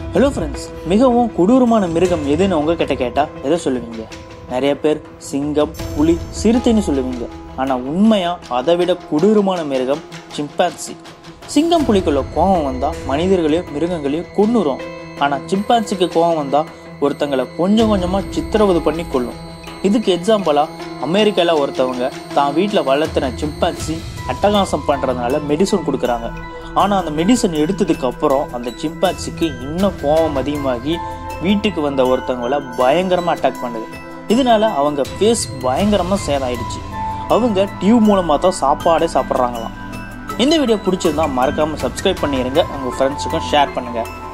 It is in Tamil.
ஹலோ ஃப்ரெண்ட்ஸ் மிகவும் கொடூரமான மிருகம் எதுன்னு உங்ககிட்ட கேட்டா எதை சொல்லுவீங்க நிறைய பேர் சிங்கம் புலி சிறுத்தைன்னு சொல்லுவீங்க ஆனா உண்மையா அதை விட கொடூரமான மிருகம் சிம்பான்சி சிங்கம் புலிக்குள்ள கோபம் வந்தா மனிதர்களையும் மிருகங்களையும் கொன்னுரும் ஆனா சிம்பான்சிக்கு கோபம் வந்தா ஒருத்தங்களை கொஞ்சம் கொஞ்சமா சித்திரவதை பண்ணி கொள்ளும் இதுக்கு எக்ஸாம்பிளா அமெரிக்கால ஒருத்தவங்க தான் வீட்டில் வளர்த்தின சிம்பான்சி அட்டகாசம் பண்றதுனால மெடிசன் கொடுக்குறாங்க ஆனா அந்த மெடிசன் எடுத்ததுக்கு அப்புறம் அந்த சிம்பான்சிக்கு இன்னும் கோபம் அதிகமாகி வீட்டுக்கு வந்த ஒருத்தவங்கள பயங்கரமா அட்டாக் பண்ணுது இதனால அவங்க ஃபேஸ் பயங்கரமா சேதாயிடுச்சு அவங்க டியூப் மூலமா தான் சாப்பாடே சாப்பிட்றாங்களாம் இந்த வீடியோ பிடிச்சிருந்தா மறக்காம சப்ஸ்கிரைப் பண்ணிடுங்க உங்க ஃப்ரெண்ட்ஸுக்கும் ஷேர் பண்ணுங்க